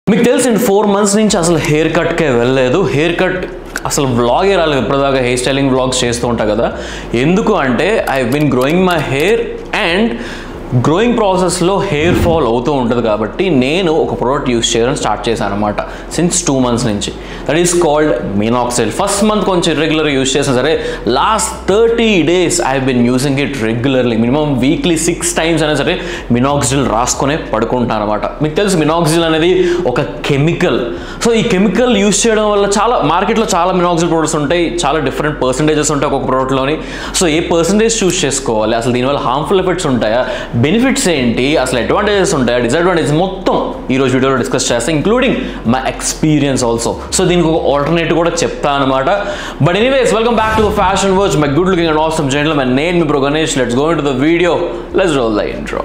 మీకు తెలిసింది four months నుంచి అసలు హెయిర్ కట్కే వెళ్ళలేదు హెయిర్ కట్ అసలు వ్లాగే రాలేదు ఇప్పటిదాకా హెయిర్ స్టైలింగ్ వ్లాగ్స్ చేస్తూ ఉంటా కదా ఎందుకు అంటే I been growing my hair and growing ప్రాసెస్లో హెయిర్ ఫాల్ అవుతూ ఉంటుంది కాబట్టి నేను ఒక ప్రోడక్ట్ యూస్ చేయడం స్టార్ట్ చేశాను అనమాట సిన్స్ టూ మంత్స్ నుంచి that is called minoxidil first month కొంచెం ఇర్రెగ్యులర్ యూస్ చేసిన సరే last thirty days I been using it regularly minimum weekly six times అయినా సరే మినాక్సిల్ రాసుకునే పడుకుంటాను అనమాట మీకు తెలుసు మినాక్సిల్ అనేది ఒక కెమికల్ సో ఈ కెమికల్ యూస్ చేయడం వల్ల చాలా మార్కెట్లో చాలా మినాక్సిల్ ప్రొడక్ట్స్ ఉంటాయి చాలా డిఫరెంట్ పర్సంటేజెస్ ఉంటాయి ఒక్కొక్క ప్రోడక్ట్లోని సో ఏ పర్సంటేజ్ చూస్ చేసుకోవాలి అసలు దీనివల్ల హార్మ్ఫుల్ ఎఫెక్ట్స్ ఉంటాయా బెనిఫిట్స్ ఏంటి అసలు అడ్వాంటేజెస్ ఉంటాయా డిసడ్వాంటేజెస్ మొత్తం ఈ రోజు వీడియోలో డిస్కస్ చేస్తాను including my experience also so దీనికి ఒక ఆల్టర్నేటివ్ కూడా చెప్తా అనమాట but anyways welcome back to the fashion verse my good looking and awesome gentle my name మీ bro Ganesh let's go into the video let's roll the intro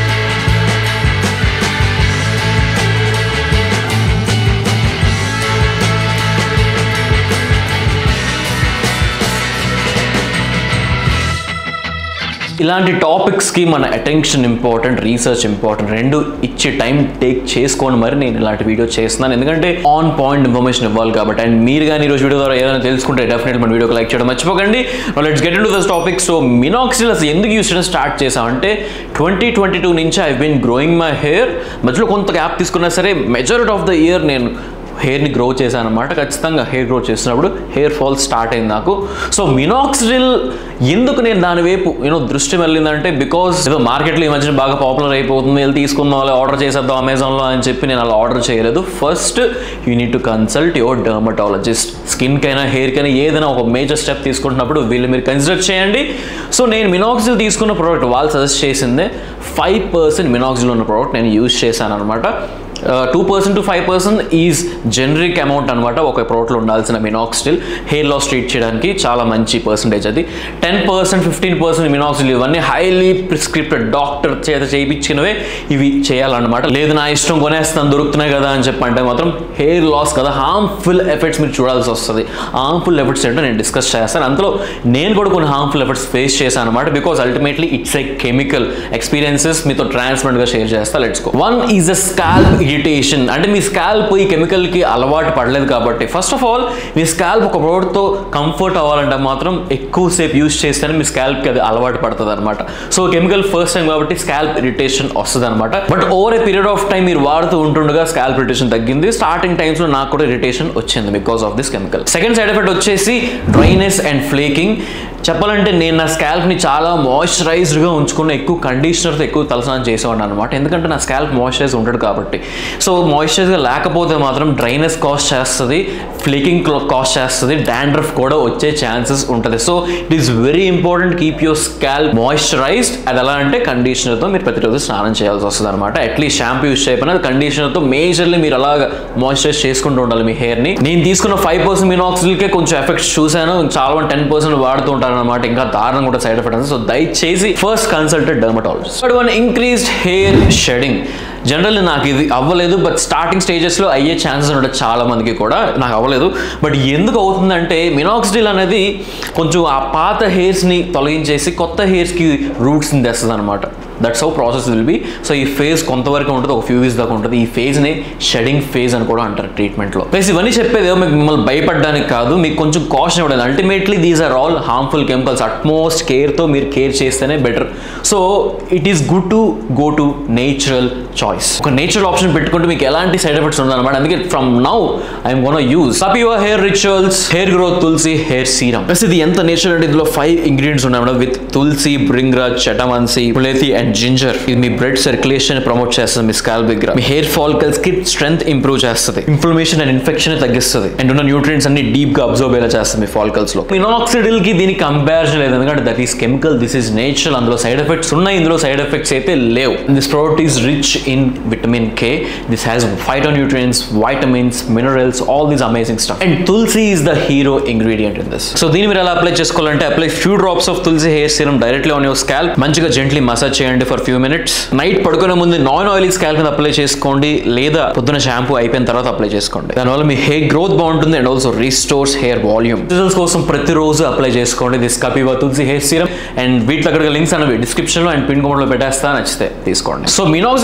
ఇలాంటి టాపిక్స్కి మన attention important research important రెండు ఇచ్చి time take చేసుకొని మరి నేను ఇలాంటి వీడియో చేస్తున్నాను ఎందుకంటే ఆన్ పాయింట్ ఇన్ఫర్మేషన్ ఇవ్వాలి కాబట్టి అండ్ మీరు కానీ ఈరోజు వీడియో ద్వారా ఏదైనా తెలుసుకుంటే డెఫినెట్ మన వీడియోకి లైక్ చేయడం మర్చిపోకండి let's get into this topic so minoxidil అసలు ఎందుకు యూస్ చేయడం స్టార్ట్ చేసామంటే ట్వంటీ ట్వంటీ టూ నుంచి I been growing my hair మధ్యలో కొంత గ్యాప్ తీసుకున్నా సరే మెజారిటీ ఆఫ్ ద ఇయర్ నేను హెయిర్ని గ్రో చేశాను అనమాట ఖచ్చితంగా హెయిర్ గ్రో చేసినప్పుడు హెయిర్ ఫాల్ స్టార్ట్ అయింది నాకు సో మినాక్సిడిల్ ఎందుకు నేను దాని వైపు యూనో దృష్టి వెళ్ళిందంటే బికాస్ ఏదో మార్కెట్లో ఈ మధ్యన బాగా పాపులర్ అయిపోతుంది వెళ్ళి తీసుకుందాం అలా ఆర్డర్ చేసేద్దాం అమెజాన్లో అని చెప్పి నేను అలా ఆర్డర్ చేయలేదు first you need to consult your dermatologist స్కిన్కైనా హెయిర్కైనా ఏదైనా ఒక మేజర్ స్టెప్ తీసుకుంటున్నప్పుడు వీళ్ళు మీరు కన్సిడర్ చేయండి సో నేను మినాక్సిల్ తీసుకున్న ప్రోడక్ట్ వాళ్ళు సజెస్ట్ చేసిందే ఫైవ్ పర్సెంట్ మినాక్సిల్ ఉన్న ప్రోడక్ట్ నేను యూజ్ చేశాను అనమాట two percent to five percent is generic amount అనమాట ఒక ప్రోడక్ట్లో ఉండాల్సిన మినాక్సిల్ హెయిర్ లాస్ ట్రీట్ చేయడానికి చాలా మంచి పర్సంటేజ్ అది ten percent fifteen percent minoxidil ఇవన్నీ హైలీ ప్రిస్క్రిప్టెడ్ డాక్టర్ చేత చేయించినవే ఇవి చేయాలన్నమాట లేదు నా ఇష్టం కొనేస్తాను దొరుకుతున్నాయి కదా అని చెప్పంటే మాత్రం హెయిర్ లాస్ కదా హార్మ్ఫుల్ ఎఫెక్ట్స్ మీరు చూడాల్సి వస్తుంది హార్మ్ఫుల్ ఎఫెక్ట్స్ ఏంటో నేను డిస్కస్ చేస్తాను అందులో నేను కూడా కొన్ని హార్మ్ఫుల్ ఎఫెక్ట్స్ ఫేస్ చేశాను అనమాట because ultimately it's a chemical experiences మీతో ట్రాన్స్పరెంట్గా షేర్ చేస్తా let's go one is a scalp irritation అంటే మీ స్కాల్ప్ ఈ కెమికల్కి అలవాటు పడలేదు కాబట్టి ఫస్ట్ ఆఫ్ ఆల్ మీ స్కాల్ప్ ఒక ప్రోడక్ట్తో కంఫర్ట్ అవ్వాలంటే మాత్రం ఎక్కువసేపు యూస్ చేస్తేనే మీ స్కాల్ప్కి అది అలవాటు పడుతుంది అనమాట సో కెమికల్ ఫస్ట్ టైం కాబట్టి స్కాల్ప్ ఇరిటేషన్ వస్తుంది అనమాట but over a period of time మీరు వాడుతూ ఉంటుండగా స్కాల్ప్ ఇరిటేషన్ తగ్గింది స్టార్టింగ్ టైమ్స్లో నాకు కూడా ఇరిటేషన్ వచ్చింది because of this chemical second side effect వచ్చేసి డ్రైనెస్ అండ్ ఫ్లేకింగ్ చెప్పాలంటే నేను నా స్కాల్ప్ని చాలా మాయిశ్చరైజ్డ్గా ఉంచుకున్న ఎక్కువ కండిషనర్తో ఎక్కువ తలస్నానం చేసేవాడిని అనమాట ఎందుకంటే నా స్కాల్ప్ మాయిశ్చరైజ్ ఉంటాడు కాబట్టి సో మాయిశ్చరైజ్గా లేకపోతే మాత్రం డ్రైనెస్ కాస్ట్ చేస్తుంది ఫ్లేకింగ్ కాస్ట్ చేస్తుంది డాండ్రఫ్ కూడా వచ్చే ఛాన్సెస్ ఉంటుంది so it is very important keep your scalp moisturized అది ఎలా అంటే కండిషనర్తో మీరు ప్రతిరోజు స్నానం చేయాల్సి వస్తుంది అనమాట అట్లీస్ట్ షాంపూ యూస్ చేయకపోయినా కండిషనర్తో మేజర్లీ మీరు అలాగ మాయిశ్చరైజ్ చేసుకుంటూ ఉండాలి మీ హెయిర్ని నేను తీసుకున్న ఫైవ్ పర్సెంట్ మినాక్సిల్కే కొంచెం ఎఫెక్ట్స్ చూశాను చాలా మంది టెన్ పర్సెంట్ వాడుతూ ఉంటారు అనమాట ఇంకా దారుణం కూడా సైడ్ ఎఫెక్ట్ సో దయచేసి first consulted dermatologist third one increased hair shedding generally నాకు ఇది అవ్వలేదు బట్ స్టార్టింగ్ స్టేజెస్లో అయ్యే ఛాన్సెస్ ఉంటాయి చాలా మందికి కూడా నాకు అవ్వలేదు బట్ ఎందుకు అవుతుందంటే మినాక్సిడిల్ అనేది కొంచెం ఆ పాత హెయిర్స్ని తొలగించేసి కొత్త హెయిర్స్కి రూట్స్ని తెస్తుంది అనమాట that's how process will be so ఈ ఫేజ్ కొంతవరకు ఉంటుంది ఒక ఫ్యూ వీక్స్ దాకా ఉంటుంది ఈ ఫేజ్ని షెడింగ్ ఫేజ్ అని కూడా అంటారు ట్రీట్మెంట్లో ప్లస్ ఇవన్నీ చెప్పేది ఏమో మీకు మిమ్మల్ని భయపడడానికి కాదు మీకు కొంచెం కాషన్ ఇవ్వలేదు ultimately these are all harmful chemicals utmost కేర్తో మీరు కేర్ చేస్తేనే better so it is good to go to natural choice ఒక నేచురల్ ఆప్షన్ పెట్టుకుంటే మీకు ఎలాంటి సైడ్ ఎఫెక్ట్స్ ఉండదన్నమాట అందుకే from now I'm gonna use up your hair rituals hair growth tulsi hair serum plus ఇది ఎంత నేచురల్ అంటే ఇందులో ఫైవ్ ఇంగ్రీడియంట్స్ ఉన్నాయి made with tulsi bhringraj jatamansi mulethi and ginger ఇది మీ బ్లడ్ సర్క్యులేషన్ ప్రమోట్ చేస్తుంది మీ స్కాల్ దగ్గర మీ హెయిర్ ఫాలికల్స్ కి స్ట్రెంత్ ఇంప్రూవ్ చేస్తుంది ఇన్ఫ్లమేషన్ అండ్ ఇన్ఫెక్షన్ తగ్గిస్తుంది అండ్ ఉన్న న్యూట్రియన్స్ అన్ని డీప్ గా అబ్జర్వ్ అయ్యేలా చేస్తుంది మీ ఫాలికల్స్ లో మినాక్సిడిల్ కి దీనికి కంపారిజన్ లేదు ఎందుకంటే that is chemical this is natural అందులో సైడ్ ఎఫెక్ట్స్ ఉన్నాయి ఇందులో సైడ్ ఎఫెక్ట్స్ అయితే లేవు this product is rich in vitamin K this has phytonutrients, vitamins, minerals, all these amazing stuff. And tulsi is the hero ingredient in this. So దీన్ని మీరు ఎలా apply చేసుకోవాలంటే apply few drops of tulsi hair serum directly on your scalp మంచిగా gently massage చేయండి for few minutes night పడుకునే ముందు non oily scalp మీద apply చేసుకోండి లేదా పొద్దున షాంపూ అయిపోయిన తర్వాత అప్లై చేసుకోండి దానివల్ల మీ హెయిర్ గ్రోత్ బాగుంటుంది and also restores hair volume results కోసం ప్రతిరోజు అప్లై చేసుకోండి this Kapiva tulsi hair serum and వీటిలో అక్కడ లింక్స్ అనేవి డిస్క్రిప్షన్ లో అండ్ పిన్ కోడ్ లో పెట్టేస్తా నచ్చితే తీసుకోండి సో మినాక్సిల్ ఇంకో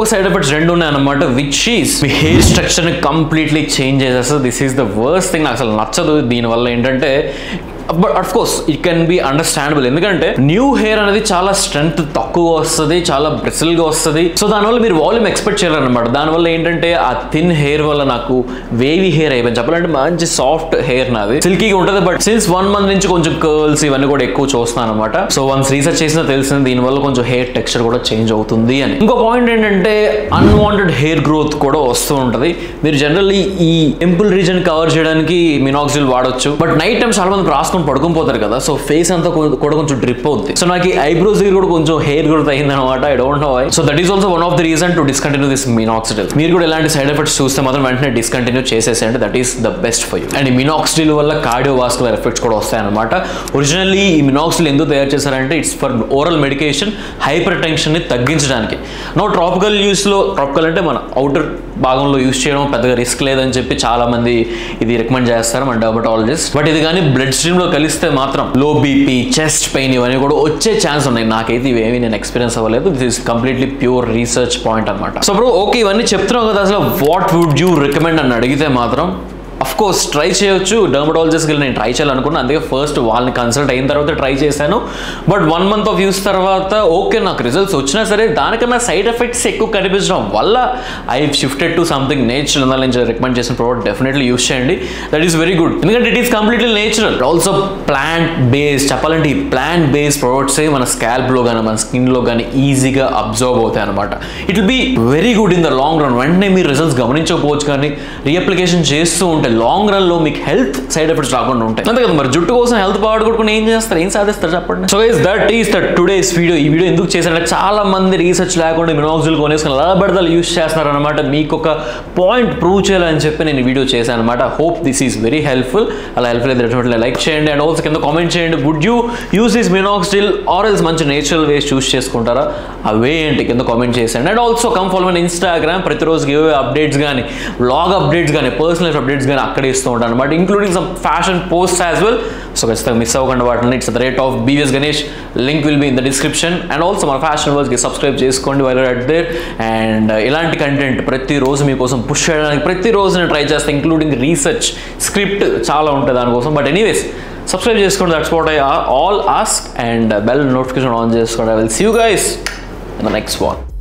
ఇంకొక సైడ్ ఎఫెక్ట్స్ రెండు ఉన్నాయి అనమాట విచ్ ఈస్ మీ హెయిర్ స్ట్రక్చర్ ని కంప్లీట్లీ చేంజ్ చేసేస్తుంది this is the worst thing నాకు అసలు నచ్చదు దీనివల్ల ఏంటంటే but of course it can be understandable ఎందుకంటే న్యూ హెయిర్ అనేది చాలా స్ట్రెంత్ తక్కువ వస్తుంది చాలా bristle గా వస్తుంది సో దానివల్ల మీరు వాల్యూమ్ ఎక్స్పెక్ట్ చేయాలన్నమాట దానివల్ల ఏంటంటే ఆ థిన్ హెయిర్ వల్ల నాకు వేవీ హెయిర్ అయిపోయింది చెప్పాలంటే మంచి సాఫ్ట్ హెయిర్ నాది సిల్కీగా ఉంటుంది బట్ సిన్స్ వన్ మంత్ నుంచి కొంచెం కర్ల్స్ ఇవన్నీ కూడా ఎక్కువ చూస్తున్నాను అనమాట సో వన్స్ రీసెర్చ్ చేసినా తెలిసింది దీనివల్ల కొంచెం హెయిర్ టెక్స్చర్ కూడా చేంజ్ అవుతుంది అని ఇంకో పాయింట్ ఏంటంటే అన్వాంటెడ్ హెయిర్ గ్రోత్ కూడా వస్తూ ఉంటుంది మీరు జనరల్లీ ఈ టెంపుల్ రీజన్ కవర్ చేయడానికి మినాక్సిల్ వాడొచ్చు బట్ నైట్ టైం చాలా మంది రాసుకొని పడుకొని పోతారు కదా సో ఫేస్ అంతా కొ- కూడా కొంచెం డ్రిప్ అవుతుంది సో నాకు ఐబ్రోస్ దగ్గర కూడా కొంచెం హెయిర్ గ్రోత్ అయింది అనమాట I don't know why so that is also one of the reason to discontinue this minoxidil మీరు కూడా ఇలాంటి సైడ్ ఎఫెక్ట్స్ చూస్తే మాత్రం వెంటనే డిస్కంటిన్యూ చేసేసేయండి that is the best for you and ఈ మినాక్సిడిల్ వల్ల కార్డియోవాస్కులర్ ఎఫెక్ట్స్ కూడా వస్తాయన్నమాట ఒరిజినల్లీ ఈ మినాక్సిడిల్ ఎందుకు తయారు చేశారంటే ఇట్స్ ఫర్ ఓరల్ మెడికేషన్ హైపర్ టెన్షన్ని తగ్గించడానికి నో ట్రాపికల్ యూస్లో ట్రాపికల్ అంటే మన అవుటర్ భాగంలో యూస్ చేయడం పెద్దగా రిస్క్ లేదని చెప్పి చాలా మంది ఇది రికమెండ్ చేస్తారు మన డర్మటాలజిస్ట్ బట్ ఇది కానీ బ్లడ్ స్ట్రీమ్ లో కలిస్తే మాత్రం లో బీపీ చెస్ట్ పెయిన్ ఇవన్నీ కూడా వచ్చే ఛాన్స్ ఉన్నాయి నాకైతే ఇవేమీ నేను ఎక్స్పీరియన్స్ అవ్వలేదు this is completely pure research point అనమాట సో బ్రో ఓకే ఇవన్నీ చెప్తున్నావు కదా అసలు వాట్ వుడ్ యూ రికమెండ్ అని అడిగితే మాత్రం అఫ్ కోర్స్ ట్రై చేయొచ్చు డర్మటాలజిస్ట్కి నేను ట్రై చేయాలనుకున్నాను అందుకే ఫస్ట్ వాళ్ళని కన్సల్ట్ అయిన తర్వాత ట్రై చేశాను but one month of use తర్వాత ఓకే నాకు రిజల్ట్స్ వచ్చినా సరే దానికన్నా సైడ్ ఎఫెక్ట్స్ ఎక్కువ కనిపించడం వల్ల I shifted to something natural నుంచి రికమెండ్ చేసిన ప్రోడక్ట్ డెఫినెట్లీ యూస్ చేయండి దట్ ఈస్ వెరీ గుడ్ ఎందుకంటే it is completely natural also plant based చెప్పాలంటే ఈ ప్లాంట్ బేస్డ్ ప్రోడక్ట్సే మన స్కాల్ప్లో కానీ మన స్కిన్లో కానీ ఈజీగా అబ్జర్వ్ అవుతాయి అనమాట it will be very good in the long run వెంటనే మీరు రిజల్ట్స్ గమనించకపోవచ్చు కానీ రీఅప్లికేషన్ చేస్తూ ఉంటే లాంగ్ రన్ లో మీకు హెల్త్ సైడ్ ఎఫెక్ట్స్ రాకుండా ఉంటాయి అంతే కదా మరి జుట్టు కోసం హెల్త్ పాడుకోవడం ఏం చేస్తారు ఏం సాధిస్తారు చెప్పండి so is that is the today's video ఈ వీడియో ఎందుకు చేశారంటే చాలా మంది రీసెర్చ్ లేకుండా మినాక్సిల్ కొనేసుకుని అలా పెడతలు యూస్ చేస్తున్నారు అనమాట మీకు ఒక పాయింట్ ప్రూవ్ చేయాలని చెప్పి నేను వీడియో చేశాను అనమాట hope this is very helpful అలా హెల్ప్ఫుల్ అయితే డెఫినెట్లీ లైక్ చేయండి అండ్ ఆల్సో కింద కామెంట్ చేయండి would you use this minoxidil or else మంచి నేచురల్ వేస్ చూస్ చేసుకుంటారా అవే ఏంటి కింద కామెంట్ చేసేయండి and also come follow my Instagram ప్రతిరోజు గివ్ అప్డేట్స్ కానీ వ్లాగ్ అప్డేట్స్ కానీ పర్సనల్ అప్డేట్స్ కానీ అక్కడే ఇస్తూ ఉంటాను అనమాట including some fashion post as well so ఖచ్చితంగా మిస్ అవ్వకుండా వాటిని it's the rate of BVS Ganesh link will be in the description and also మన ఫ్యాషన్ వర్స్కి సబ్స్క్రైబ్ చేసుకోండి వైర్ అట్ దేర్ అండ్ ఇలాంటి కంటెంట్ ప్రతిరోజు మీకోసం పుష్ చేయడానికి ప్రతిరోజు నేను ట్రై చేస్తాను ఇంక్లూడింగ్ రీసెర్చ్ స్క్రిప్ట్ చాలా ఉంటుంది దానికోసం బట్ ఎనీవేస్ సబ్స్క్రైబ్ చేసుకోండి that's what I all ask and bell notification on చేసుకోండి I will see you guys in the next one